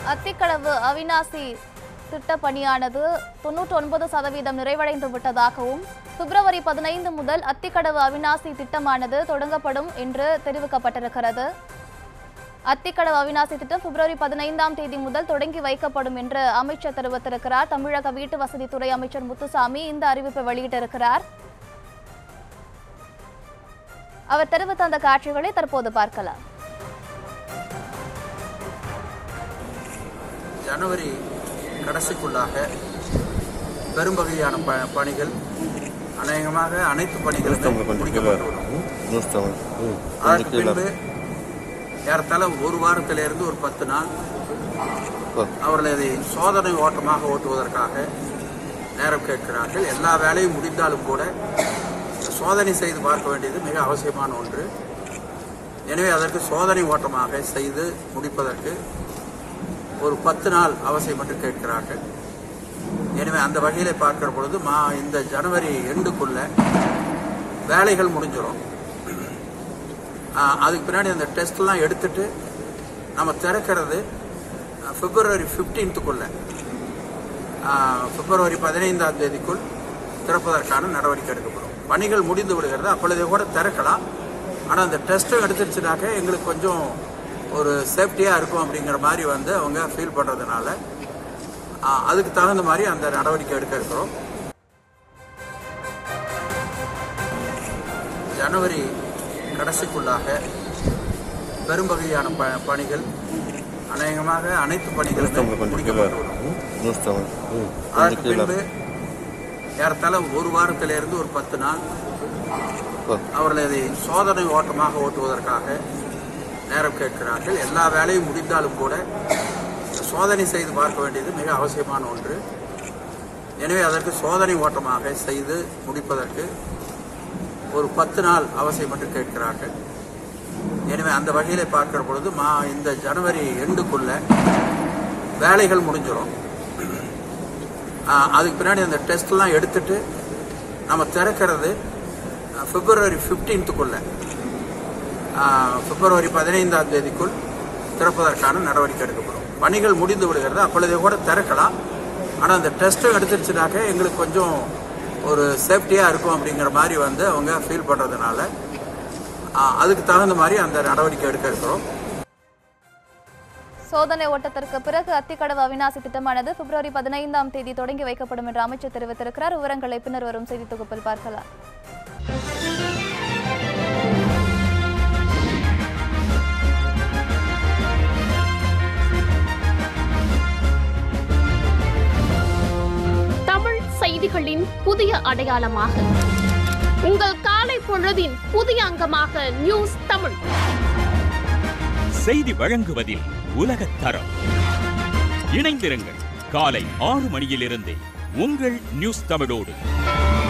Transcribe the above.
அத்திக்கடவு அவிநாசி திட்ட பணியானது தொன்னூற்றி ஒன்பது சதவீதம் நிறைவடைந்து விட்டதாகவும் பிப்ரவரி பதினைந்து முதல் அத்திக்கடவு அவிநாசி திட்டமானது தொடங்கப்படும் என்று தெரிவிக்கப்பட்டிருக்கிறது அத்திக்கடவு அவிநாசி திட்டம் பிப்ரவரி பதினைந்தாம் தேதி முதல் தொடங்கி வைக்கப்படும் என்று அமைச்சர் தெரிவித்திருக்கிறார் தமிழக வீட்டு வசதித்துறை அமைச்சர் முத்துசாமி இந்த அறிவிப்பை வெளியிட்டிருக்கிறார் அவர் தெரிவித்த அந்த காட்சிகளை தற்போது பார்க்கலாம் ஜனவரி கடைசிக்குள்ளாக பெரும்பகுதியான ப பணிகள் அநேகமாக அனைத்து பணிகளும் முடிக்கப்பட்டுவிடும் நியூஸ் தமிழ் ம் அதற்கு பின்பு ஏறத்தாழ ஒரு வாரத்திலிருந்து ஒரு பத்து நாள் அவர்கள் இதை சோதனை ஓட்டமாக ஓட்டுவதற்காக நேரம் கேட்கிறார்கள் எல்லா வேலையும் முடிந்தாலும் கூட சோதனை செய்து பார்க்க வேண்டியது மிக அவசியமான ஒன்று எனவே அதற்கு சோதனை ஓட்டமாக செய்து முடிப்பதற்கு ஒரு பத்து நாள் அவசியம் என்று கேட்கிறார்கள் எனவே அந்த வகையிலே பார்க்கிற பொழுது மா இந்த ஜனவரி எண்டுக்குள்ள வேலைகள் முடிஞ்சிடும் ஆஹ் அதுக்கு பின்னாடி அந்த டெஸ்ட்லாம் எடுத்துட்டு நம்ம திறக்கிறது அஹ், பிப்ரவரி ஃபிஃப்டீன்த்துக்குள்ள பிப்ரவரி பதினைந்தாம் தேதிக்குள் திறப்பதற்கான நடவடிக்கை எடுக்கப்படும் பணிகள் முடிந்து விடுகிறது அப்பொழுதே கூட திறக்கலாம் ஆனால் அந்த டெஸ்ட்டும் எடுத்துருச்சுனாக்க எங்களுக்கு கொஞ்சம் ஒரு சேஃப்டியாக இருக்கும் அப்படிங்கிற மாதிரி வந்து அவங்க ஃபீல் பண்ணுறதுனால அதுக்கு தகுந்த மாதிரி அந்த நடவடிக்கை எடுக்க இருக்கிறோம் ஜனவரி கடைசிக்குள்ளாக பெரும்பகுதியான ப பணிகள் அநேகமாக அனைத்து நியூஸ் தமிழ் பணிகளும் கொஞ்சம் கீழே முடிக்கப்பட்டுவிடும் நியூஸ் தமிழ் ம் கொஞ்சம் அதற்கு கீழே பின்பு ஏறத்தாழ ஒரு வாரத்திலிருந்து ஒரு பத்து நாள் அவர்கள் இதை சோதனை ஓட்டமாக ஓட்டுவதற்காக நேரம் கேட்கிறார்கள் எல்லா வேலையும் முடிந்தாலும் கூட சோதனை செய்து பார்க்க வேண்டியது மிக அவசியமான ஒன்று எனவே அதற்கு சோதனை ஓட்டமாக செய்து முடிப்பதற்கு ஒரு பத்து நாள் அவசியம் என்று கேட்கிறார்கள் எனவே அந்த வகையிலே பார்க்கிற பொழுது மா இந்த ஜனவரி எண்டுக்குள்ள வேலைகள் முடிஞ்சிடும் ஆஹ் அதுக்கு பின்னாடி அந்த டெஸ்ட்லாம் எடுத்துட்டு நம்ம திறக்கிறது அஹ், பிப்ரவரி ஃபிஃப்டீன்த்துக்குள்ள பிப்ரவரி பதினைந்தாம் தேதிக்குள் திறப்பதற்கான நடவடிக்கை எடுக்கப்படும் பணிகள் முடிந்து விடுகிறது அப்பொழுதே கூட திறக்கலாம் ஆனால் அந்த டெஸ்ட்டும் எடுத்துருச்சுனாக்க எங்களுக்கு கொஞ்சம் ஒரு சேஃப்டியாக இருக்கும் அப்படிங்கிற மாதிரி வந்து அவங்க ஃபீல் பண்ணுறதுனால அதுக்கு தகுந்த மாதிரி அந்த நடவடிக்கை எடுக்க இருக்கிறோம் சோதனை ஓட்டத்திற்கு பிறகு அத்திக்கடவு அவிநாசி திட்டமானது பிப்ரவரி பதினைந்தாம் தேதி தொடங்கி வைக்கப்படும் என்று அமைச்சர் தெரிவித்திருக்கிறார் விவரங்களை பின்னர் வரும் செய்தி தொகுப்பில் பார்க்கலாம் தமிழ் செய்திகளின் புதிய அடையாளமாக உங்கள் காலை பொழுதின் புதிய அங்கமாக நியூஸ் தமிழ் செய்தி வழங்குவதில் உலகத் தரம் இணைந்திருங்கள் காலை ஆறு மணியிலிருந்தே உங்கள் நியூஸ் தமிழோடு